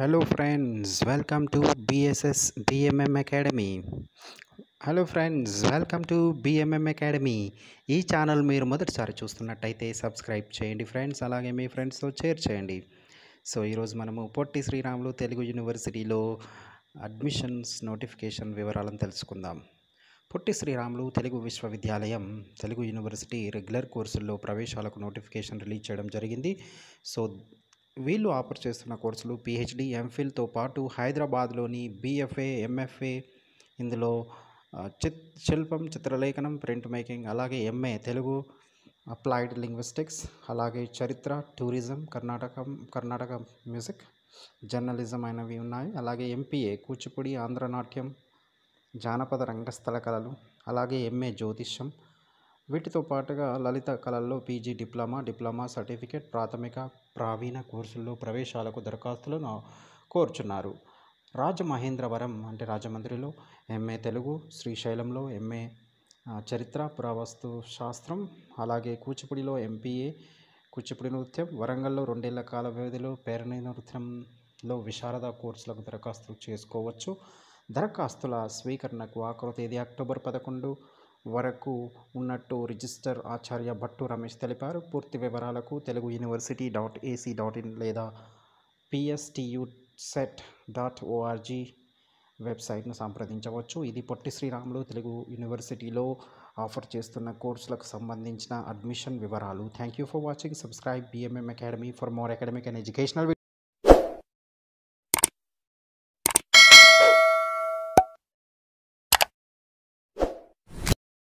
hello friends welcome to BSS BMM academy hello friends welcome to BMM academy ఈ channel మీరు మొదటిసారి చూస్తున్నట్టయితే subscribe చేయండి ఫ్రెండ్స్ అలాగే మీ ఫ్రెండ్స్తో షేర్ చేయండి సో ఈరోజు మనము పొట్టి శ్రీరాములు తెలుగు యూనివర్సిటీలో అడ్మిషన్స్ నోటిఫికేషన్ వివరాలను తెలుసుకుందాం పొట్టి శ్రీరాములు తెలుగు విశ్వవిద్యాలయం తెలుగు యూనివర్సిటీ రెగ్యులర్ కోర్సుల్లో ప్రవేశాలకు నోటిఫికేషన్ రిలీజ్ చేయడం జరిగింది సో వీళ్ళు ఆఫర్ చేస్తున్న కోర్సులు పిహెచ్డి ఎంఫిల్తో పాటు హైదరాబాద్లోని బీఎఫ్ఏ ఎంఎఫ్ఏ ఇందులో ఆ, చిత్ శిల్పం చిత్రలేఖనం ప్రింట్ మేకింగ్ అలాగే ఎంఏ తెలుగు అప్లైడ్ లింగ్విస్టిక్స్ అలాగే చరిత్ర tourism Karnataka Karnataka music journalism అయినవి ఉన్నాయి అలాగే ఎంపీఏ కూచిపూడి ఆంధ్రనాట్యం జానపద రంగస్థల కళలు అలాగే ఎంఏ జ్యోతిష్యం వీటితో పాటుగా లలిత కళల్లో పీజీ డిప్లొమా డిప్లొమా సర్టిఫికేట్ ప్రాథమిక ప్రావీణ కోర్సుల్లో ప్రవేశాలకు దరఖాస్తులను కోరుచున్నారు రాజమహేంద్రవరం అంటే రాజమండ్రిలో ఎంఏ తెలుగు శ్రీశైలంలో ఎంఏ ఆ, చరిత్ర పురావస్తు శాస్త్రం అలాగే కూచిపూడిలో ఎంపీఏ కూచిపూడి నృత్యం వరంగల్లో రెండేళ్ల కాల వ్యవధిలో పేరణి నృత్యంలో విశారద కోర్సులకు దరఖాస్తు చేసుకోవచ్చు దరఖాస్తుల స్వీకరణకు ఆఖరు తేదీ అక్టోబర్ పదకొండు వరకు ఉన్నట్టు రిజిస్టర్ ఆచార్య భట్టు రమేష్ తెలిపారు పూర్తి వివరాలకు Telugu university dot AC dot in లేదా పిఎస్టియు సెట్ డాట్ ఓఆర్జీ వెబ్సైట్ను సంప్రదించవచ్చు ఇది పొట్టి శ్రీరాములు తెలుగు యూనివర్సిటీలో ఆఫర్ చేస్తున్న కోర్సులకు సంబంధించిన అడ్మిషన్ వివరాలు thank you for watching subscribe BMM academy for more academic and educational